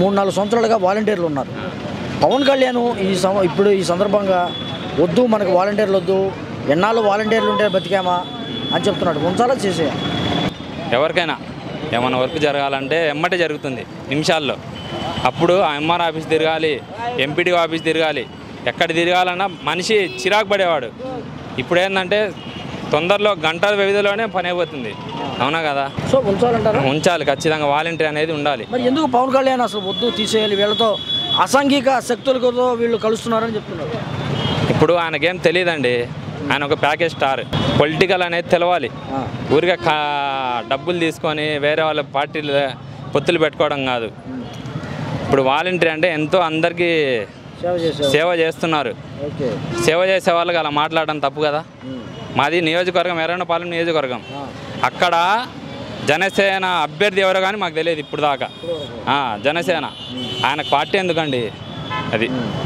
మూడు నాలుగు సంవత్సరాలుగా వాలంటీర్లు ఉన్నారు పవన్ కళ్యాణ్ ఈ సం ఇప్పుడు ఈ సందర్భంగా వద్దు మనకు వాలంటీర్లు వద్దు ఎన్నాళ్ళు వాలంటీర్లు ఉంటే బతికామా అని చెప్తున్నాడు ఉంచాలా చేసేయా ఎవరికైనా ఏమైనా వర్క్ జరగాలంటే ఎమ్మటే జరుగుతుంది నిమిషాల్లో అప్పుడు ఆ ఎంఆర్ ఆఫీస్ తిరగాలి ఎంపీడీ ఆఫీస్ తిరగాలి ఎక్కడ తిరగాలన్నా మనిషి చిరాకు పడేవాడు ఇప్పుడు ఏంటంటే తొందరలో గంటల వ్యవధిలోనే పని అయిపోతుంది అవునా కదా సో ఉంచాలంటారా ఉంచాలి ఖచ్చితంగా వాలంటీర్ అనేది ఉండాలి మరి ఎందుకు పవన్ కళ్యాణ్ అసలు వద్దు తీసేయాలి వీళ్ళతో అసాంఘిక శక్తులతో వీళ్ళు కలుస్తున్నారని చెప్తున్నారు ఇప్పుడు ఆయనకేం తెలియదండి ఆయన ఒక ప్యాకేజ్ స్టార్ పొలిటికల్ అనేది తెలవాలి ఆ. ఊరికే కా డబ్బులు తీసుకొని వేరే వాళ్ళ పార్టీలు పొత్తులు పెట్టుకోవడం కాదు ఇప్పుడు వాలంటీర్ అంటే ఎంతో అందరికీ సేవ చేసేవారు సేవ చేస్తున్నారు ఓకే సేవ చేసే వాళ్ళకి అలా మాట్లాడడం తప్పు కదా మాది నియోజకవర్గం ఎర్రన్నపాలెం నియోజకవర్గం అక్కడ జనసేన అభ్యర్థి ఎవరో కానీ మాకు తెలియదు ఇప్పుడు దాకా ఆ, జనసేన ఆయనకు పార్టీ ఎందుకండి అది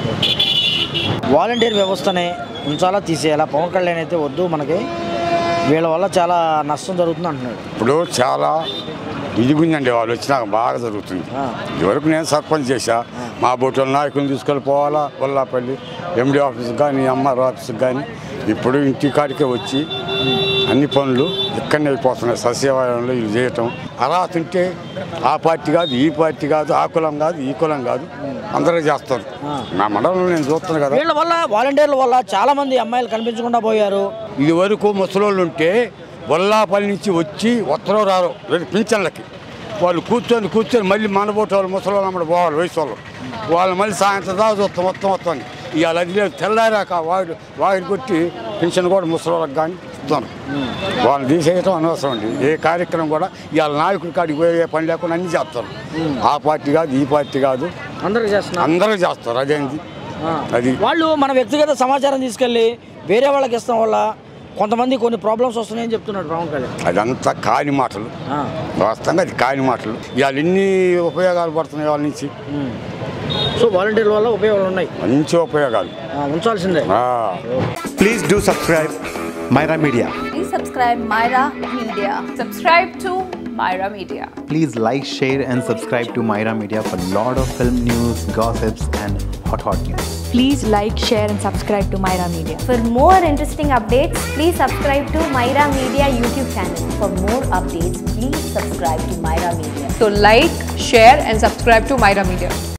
వాలంటీర్ వ్యవస్థనే ఉంచాలా తీసేయాలా పవన్ కళ్యాణ్ అయితే వద్దు మనకి వీళ్ళ వల్ల చాలా నష్టం జరుగుతుంది అంటున్నాడు ఇప్పుడు చాలా ఇదిగుందండి వాళ్ళు వచ్చినాక బాగా జరుగుతుంది ఆ. ఇదివరకు నేను సర్పంచ్ చేశా మా బొట్టుల నాయకుని తీసుకెళ్ళి పోవాలా వల్లాపల్లి ఎండి ఆఫీస్కి కానీ ఎంఆర్ ఆఫీస్కి కానీ ఇప్పుడు ఇంటి కాడికే వచ్చి అన్ని పనులు ఇక్కడనే అయిపోతున్నాయి సస్యవాయంలో ఇవి చేయటం అర్హత ఉంటే ఆ పార్టీ కాదు ఈ పార్టీ కాదు ఆ కులం కాదు ఈ కులం కాదు అందరూ చేస్తారు నా మండలంలో నేను చూస్తాను కదా వీళ్ళ వల్ల వాలంటీర్ల వల్ల చాలా మంది అమ్మాయిలు కనిపించకుండా పోయారు ఇది వరకు ముసలోళ్ళు ఉంటే వల్లాపల్లి నుంచి వచ్చి ఉత్తరం రారు వీళ్ళు పింఛన్లకి వాళ్ళు కూర్చొని కూర్చొని మళ్ళీ మనబోటి వాళ్ళు ముసలోళ్ళు అమ్మడి పోవాలి వయసు వాళ్ళు వాళ్ళు మళ్ళీ సాయంత్రం దాకా చూస్తాం మొత్తం మొత్తం అని ఇవాళ అది లేదు తెల్లారాక వాడు వాడిని కొట్టి పింఛన్ కూడా ముసలోళ్ళకి కానీ ఇస్తాను వాళ్ళని తీసేయటం అనవసరం అండి ఏ కార్యక్రమం కూడా ఇవాళ నాయకుడి కాడికి పోయే పని లేకుండా అన్ని చేస్తారు ఆ పార్టీ కాదు ఈ పార్టీ కాదు అందరికి చేస్తున్నారు అందరూ చేస్తారు అదేంది ఆ. అది వాళ్ళు మన వ్యక్తిగత సమాచారం తీసుకెళ్ళి వేరే వాళ్ళకి ఇస్తాం వల్ల కొంతమంది కొన్ని ప్రాబ్లమ్స్ వస్తున్నాయని చెప్తున్నాడు పవన్ కళ్యాణ్ అదంతా కాని మాటలు ఆ. వాస్తవంగా అది కాని మాటలు ఇవాళ ఎన్ని ఉపయోగాలు పడుతున్నాయి వాళ్ళ నుంచి ఉమ్. సో వాలంటీర్ల వల్ల ఉపయోగాలు ఉన్నాయి మంచి ఉపయోగాలు ఆ, ఉంచాల్సిందే ఆ. Please do subscribe Myra Media. Please subscribe Myra Media. Subscribe to Myra Media. Please like, share, and subscribe to Myra Media for lot of film news, gossips, and hot hot news. Please like, share, and subscribe to Myra Media. For more interesting updates, please subscribe to Myra Media YouTube channel. For more updates, please subscribe to Myra Media. So like, share and subscribe to Myra Media.